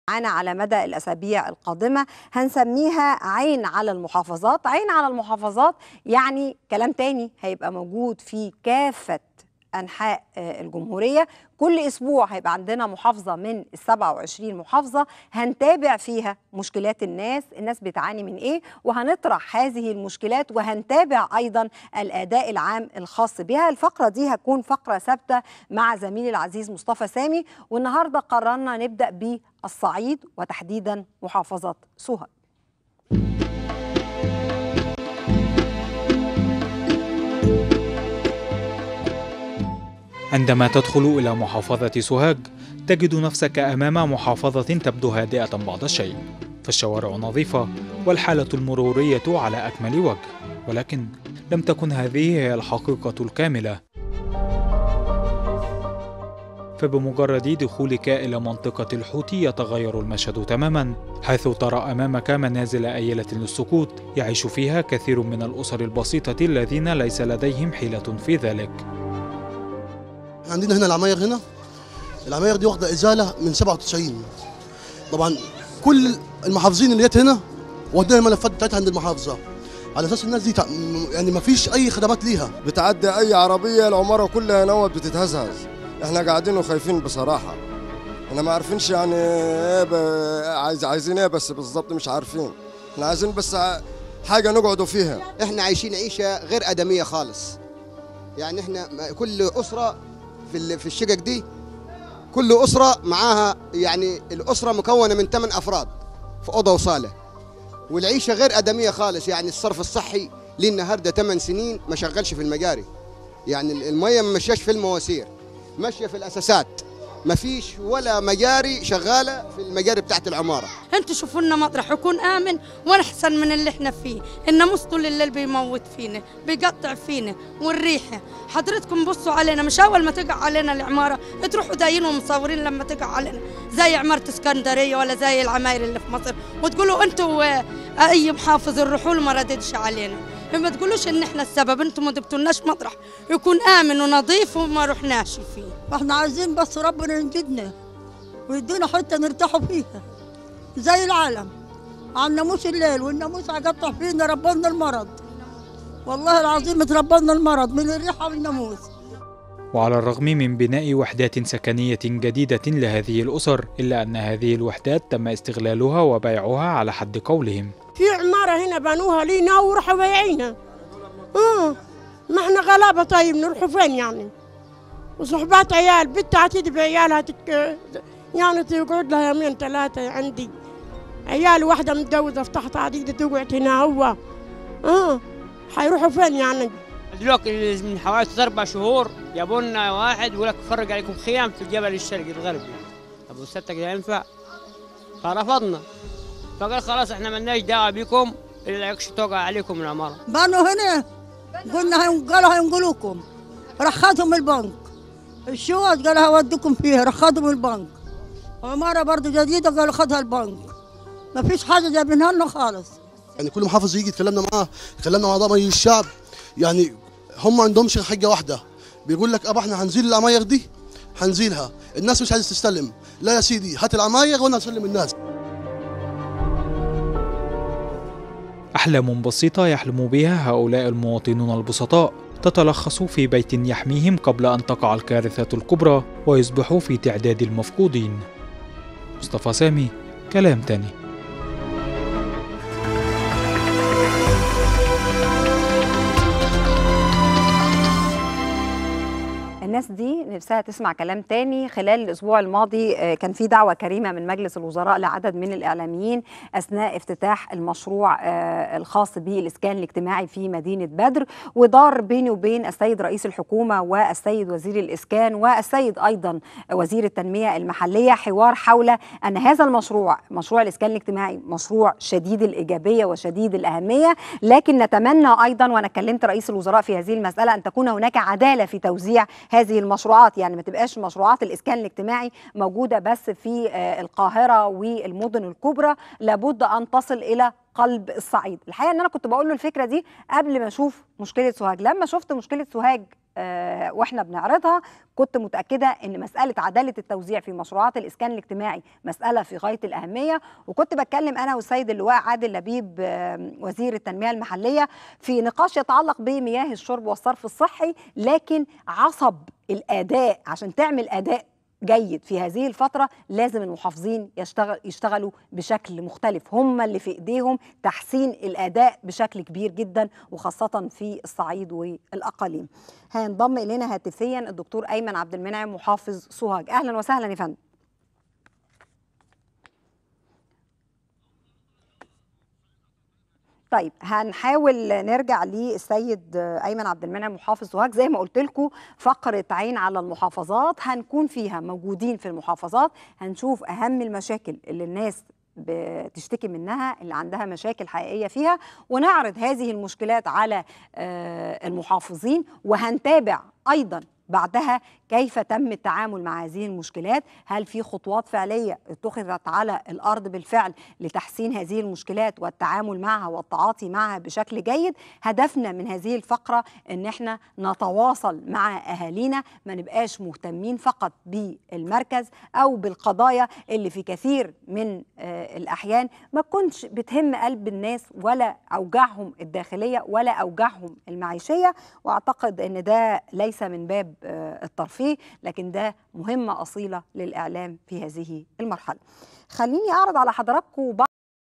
معانا على مدى الاسابيع القادمه هنسميها عين على المحافظات عين على المحافظات يعني كلام تاني هيبقى موجود في كافه انحاء آه، الجمهوريه كل اسبوع هيبقى عندنا محافظه من ال 27 محافظه هنتابع فيها مشكلات الناس الناس بتعاني من ايه وهنطرح هذه المشكلات وهنتابع ايضا الاداء العام الخاص بها الفقره دي هتكون فقره ثابته مع زميلي العزيز مصطفى سامي والنهارده قررنا نبدا بالصعيد وتحديدا محافظه سوهاج عندما تدخل إلى محافظة سوهاج تجد نفسك أمام محافظة تبدو هادئة بعض الشيء فالشوارع نظيفة والحالة المرورية على أكمل وجه ولكن لم تكن هذه هي الحقيقة الكاملة فبمجرد دخولك إلى منطقة الحوت يتغير المشهد تماما حيث ترى أمامك منازل أيلة للسكوت يعيش فيها كثير من الأسر البسيطة الذين ليس لديهم حيلة في ذلك عندنا هنا العماير هنا العماير دي واخده ازاله من 97 طبعا كل المحافظين اللي جت هنا ودينا الملفات بتاعتها عند المحافظه على اساس الناس دي تع- م- يعني ما فيش اي خدمات ليها بتعدي اي عربيه العماره كلها نوت بتتهزهز احنا قاعدين وخايفين بصراحه احنا ما عارفينش يعني ايه ب... عايز عايزين ايه بس بالظبط مش عارفين احنا عايزين بس ع- حاجه نقعدوا فيها احنا عايشين عيشه غير ادميه خالص يعني احنا م- كل اسره في ال- في الشقق دي كل اسره معاها يعني الاسره مكونه من ثمان افراد في اوضه وصاله والعيشه غير ادميه خالص يعني الصرف الصحي ليه النهارده 8 سنين ما شغلش في المجاري يعني ال- الميه ما مشاش في المواسير ماشيه في الاساسات ما فيش ولا مجاري شغاله في المجاري بتاعت العماره انتوا شوفوا لنا مطرح يكون امن ونحسن من اللي احنا فيه الناموس طول الليل بيموت فينا بيقطع فينا والريحه حضرتكم بصوا علينا مش اول ما تقع علينا العماره تروحوا دايين ومصورين لما تقع علينا زي عماره اسكندريه ولا زي العماير اللي في مصر وتقولوا انتوا آه، اي محافظ نروحوا له ما رددش علينا ما تقولوش ان احنا السبب انتوا ما جبتولناش مطرح يكون امن ونظيف وما رحناش فيه احنا عايزين بس ربنا ينجدنا ويدينا حته نرتاحوا فيها زي العالم على الناموس الليل والناموس هيقطع فينا ربنا المرض والله العظيم اتربنا المرض من الريحه والناموس وعلى الرغم من بناء وحدات سكنية جديدة لهذه الأسر إلا أن هذه الوحدات تم استغلالها وبيعها على حد قولهم في عمارة هنا بنوها لينا وراحوا بايعينها اه ما احنا غلابة طيب نروحوا فين يعني وصحبات عيال بنت هتيجي بعيالها تك... يعني تقعد لها يومين ثلاثة عندي عيال واحدة متجوزة في تحت عديدة تقعد هنا هو اه حيروحوا فين يعني دلوقتي من حوالي ثلاث اربع شهور جابوا لنا واحد يقول لك فرق عليكم خيام في الجبل الشرقي الغربي ابو ستك ده ينفع فرفضنا فقال خلاص احنا مالناش دعوه بكم الا يكش توقع عليكم العماره بنوا هنا قلنا هين- قالوا هينقلوكم رخدهم البنك الشوط قالوا هوديكم فيها رخدهم البنك عمارة برضه جديدة قالوا خدها البنك ما فيش حاجة جايبينها لنا خالص يعني كل محافظ يجي يتكلمنا معاه يتكلمنا مع ضمن الشعب يعني هم ما عندهمش حاجه واحده بيقول لك ابا احنا هنزيل العماير دي هنزيلها الناس مش عايزه تستلم لا يا سيدي هات العماير وانا اسلم الناس أحلام بسيطة يحلم بها هؤلاء المواطنون البسطاء تتلخص في بيت يحميهم قبل أن تقع الكارثة الكبرى ويصبحوا في تعداد المفقودين مصطفى سامي كلام تاني الناس دي نفسها تسمع كلام تاني خلال الأسبوع الماضي آه، كان في دعوة كريمة من مجلس الوزراء لعدد من الإعلاميين أثناء افتتاح المشروع آه، الخاص بالإسكان الاجتماعي في مدينة بدر ودار بيني وبين السيد رئيس الحكومة والسيد وزير الإسكان والسيد أيضا وزير التنمية المحلية حوار حول أن هذا المشروع مشروع الإسكان الاجتماعي مشروع شديد الإيجابية وشديد الأهمية لكن نتمنى أيضا وأنا كلمت رئيس الوزراء في هذه المسألة أن تكون هناك عدالة في توزيع هذه المشروعات يعني ما تبقاش مشروعات الإسكان الاجتماعي موجودة بس في آه، القاهرة والمدن الكبرى لابد أن تصل إلى قلب الصعيد الحقيقة أن أنا كنت بقول له الفكرة دي قبل ما أشوف مشكلة سوهاج لما شفت مشكلة سوهاج آه، واحنا بنعرضها كنت متاكده ان مساله عداله التوزيع في مشروعات الاسكان الاجتماعي مساله في غايه الاهميه وكنت بتكلم انا والسيد اللواء عادل لبيب آه، وزير التنميه المحليه في نقاش يتعلق بمياه الشرب والصرف الصحي لكن عصب الاداء عشان تعمل اداء جيد في هذه الفترة لازم المحافظين يشتغل يشتغلوا بشكل مختلف هم اللي في ايديهم تحسين الاداء بشكل كبير جدا وخاصة في الصعيد والاقاليم. هينضم الينا هاتفيا الدكتور ايمن عبد المنعم محافظ سوهاج اهلا وسهلا يا فندم. طيب هنحاول نرجع للسيد ايمن عبد المنعم محافظ سوهاج زي ما قلت لكم فقره عين على المحافظات هنكون فيها موجودين في المحافظات هنشوف اهم المشاكل اللي الناس بتشتكي منها اللي عندها مشاكل حقيقيه فيها ونعرض هذه المشكلات على آه، المحافظين وهنتابع ايضا بعدها كيف تم التعامل مع هذه المشكلات هل في خطوات فعلية اتخذت على الأرض بالفعل لتحسين هذه المشكلات والتعامل معها والتعاطي معها بشكل جيد هدفنا من هذه الفقرة ان احنا نتواصل مع أهالينا ما نبقاش مهتمين فقط بالمركز أو بالقضايا اللي في كثير من آه، الأحيان ما تكونش بتهم قلب الناس ولا أوجاعهم الداخلية ولا أوجاعهم المعيشية وأعتقد ان ده ليس من باب آه، الترفيه لكن ده مهمة أصيلة للإعلام في هذه المرحلة خليني أعرض على حضراتكم بعض